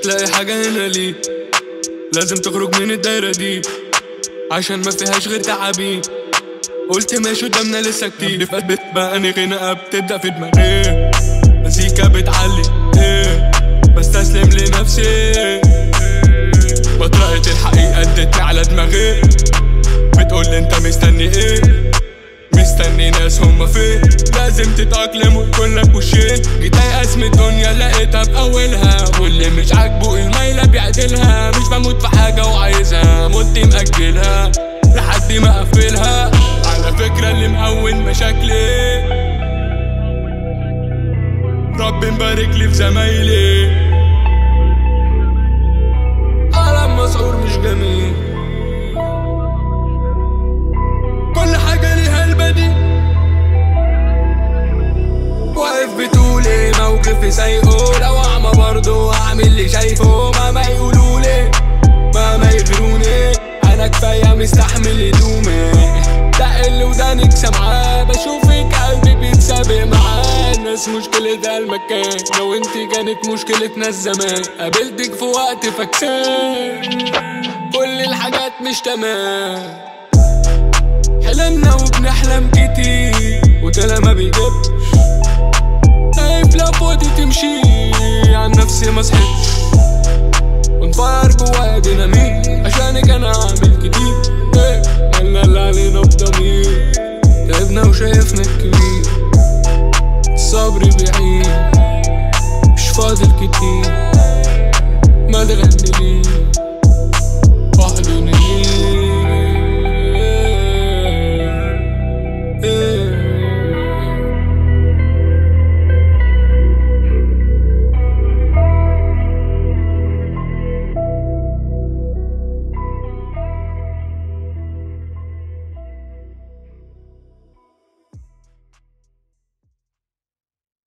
هتلاقي حاجة هنا ليك لازم تخرج من الدايرة دي عشان ما فيهاش غير تعابين قلت ماشي قدامنا لسه كتير في قلبي بقى غنقة بتبدأ في دماغي مزيكا بتعلي ايه بستسلم لنفسي بطرقة الحقيقة ادتني على دماغي بتقول لي انت مستني ايه مستني ناس هما فين لازم تتأقلم ويكون لك وشين جيت ايأس من الدنيا لقيتها بأولها واللي مش عاجبه المايلة بيعدلها مش بموت في حاجة وعايزها مت مأجلها لحد ما اقفلها على فكرة اللي مهون مشاكلي رب مبارك لي في زمايلي عالم مسعور مش جميل كل حاجة ليها البديل واقف بتقول ايه موقفي سايقه لو اعمى برضه هعمل اللي شايفه مهما يقولولي مهما يغروني انا كفايه مستحمل هدومي ده اللي ودانك سامعاه بشوفك قلبي بيتسابق معاه الناس مشكلة ده المكان لو انت كانت مشكلة ناس زمان قابلتك في وقت فاكسان كل الحاجات مش تمام حلمنا وبنحلم كتير وده ما بيجيبش خايف لو فاضي تمشي عن نفسي ما صحيتش ونفاير جوايا ديناميت